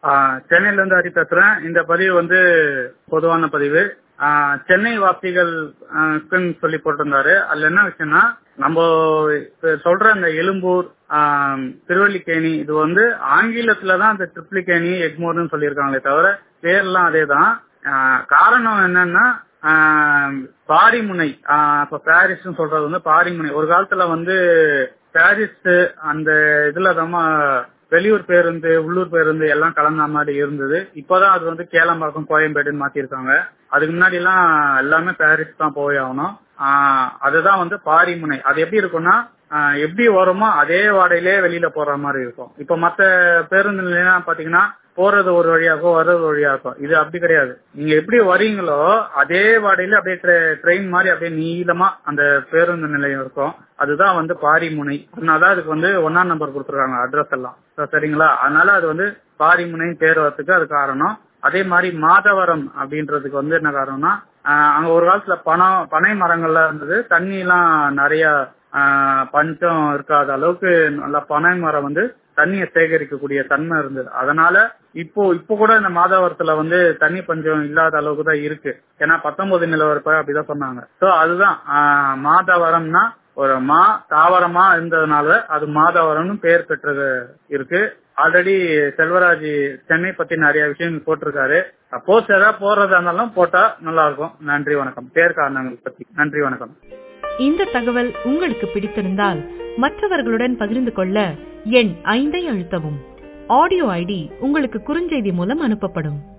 சென்னையில இருந்து ஹரி பேசுறேன் இந்த பதிவு வந்து பொதுவான பதிவு ஆஹ் சென்னை வாசிகள் சொல்லி போட்டிருந்தாரு அதுல என்ன விஷயம்னா நம்ம இப்ப சொல்ற இந்த எழும்பூர் ஆஹ் திருவல்லிக்கேணி இது வந்து ஆங்கிலத்துல தான் இந்த ட்ரிப்ளிகேணி எக்மோர்னு சொல்லியிருக்காங்களே தவிர பேர்லாம் அதே தான் காரணம் என்னன்னா பாரிமுனை இப்ப பாரிஸ் சொல்றது வந்து பாரிமுனை ஒரு காலத்துல வந்து பாரிஸ் அந்த இதுல தான் வெளியூர் பேருந்து உள்ளூர் பேருந்து எல்லாம் கலந்த மாதிரி இருந்தது இப்போதான் அது வந்து கேளம்பாக்கம் கோயம்பேடுன்னு மாத்திருக்காங்க அதுக்கு முன்னாடி எல்லாம் எல்லாமே பாரிஸ் தான் போய் ஆகணும் அதுதான் வந்து பாரிமுனை அது எப்படி இருக்கும்னா எப்படி வருமோ அதே வாடையிலே வெளியில போற மாதிரி இருக்கும் இப்ப மத்த பேருந்து நிலையம் பாத்தீங்கன்னா போறது ஒரு வழியாகும் வர்றது ஒரு வழியாகும் இது அப்படி கிடையாது நீங்க எப்படி வரீங்களோ அதே வாடையில அப்படியே ட்ரெயின் மாதிரி அப்படியே நீளமா அந்த பேருந்து நிலையம் இருக்கும் அதுதான் வந்து பாரிமுனை அதனாலதான் அதுக்கு வந்து ஒன்னாம் நம்பர் கொடுத்துருக்காங்க அட்ரஸ் எல்லாம் சரிங்களா அதனால அது வந்து பாரிமுனை பேர் வரத்துக்கு அது காரணம் அதே மாதிரி மாதவரம் அப்படின்றதுக்கு வந்து என்ன காரணம்னா அங்க ஒரு காலத்துல பணம் பனை மரங்கள்லாம் இருந்தது தண்ணி எல்லாம் நிறைய பஞ்சம் இருக்காத அளவுக்கு நல்ல பனை மரம் வந்து தண்ணியை சேகரிக்கக்கூடிய தன்மை இருந்தது அதனால இப்போ இப்போ கூட இந்த மாதவரத்துல வந்து தண்ணி பஞ்சம் இல்லாத அளவுக்கு தான் இருக்கு ஏன்னா பத்தொன்பது நிலவரப்ப அப்படிதான் சொன்னாங்க சோ அதுதான் மாதவரம்னா ஒரு மா தாவரமா இருந்ததுனால அது மாதவரம்னு பெயர் பெற்றது இருக்கு ஆல்ரெடி செல்வராஜ் சென்னை பத்தி நிறைய விஷயம் போட்டிருக்காரு சப்போஸ் ஏதாவது போறதா இருந்தாலும் போட்டா நல்லா இருக்கும் நன்றி வணக்கம் பேர் காரணங்கள் பத்தி நன்றி வணக்கம் இந்த தகவல் உங்களுக்கு பிடித்திருந்தால் மற்றவர்களுடன் பகிர்ந்து கொள்ள எண் ஐந்தை அழுத்தவும் ஆடியோ ஐடி உங்களுக்கு குறுஞ்செய்தி மூலம் அனுப்பப்படும்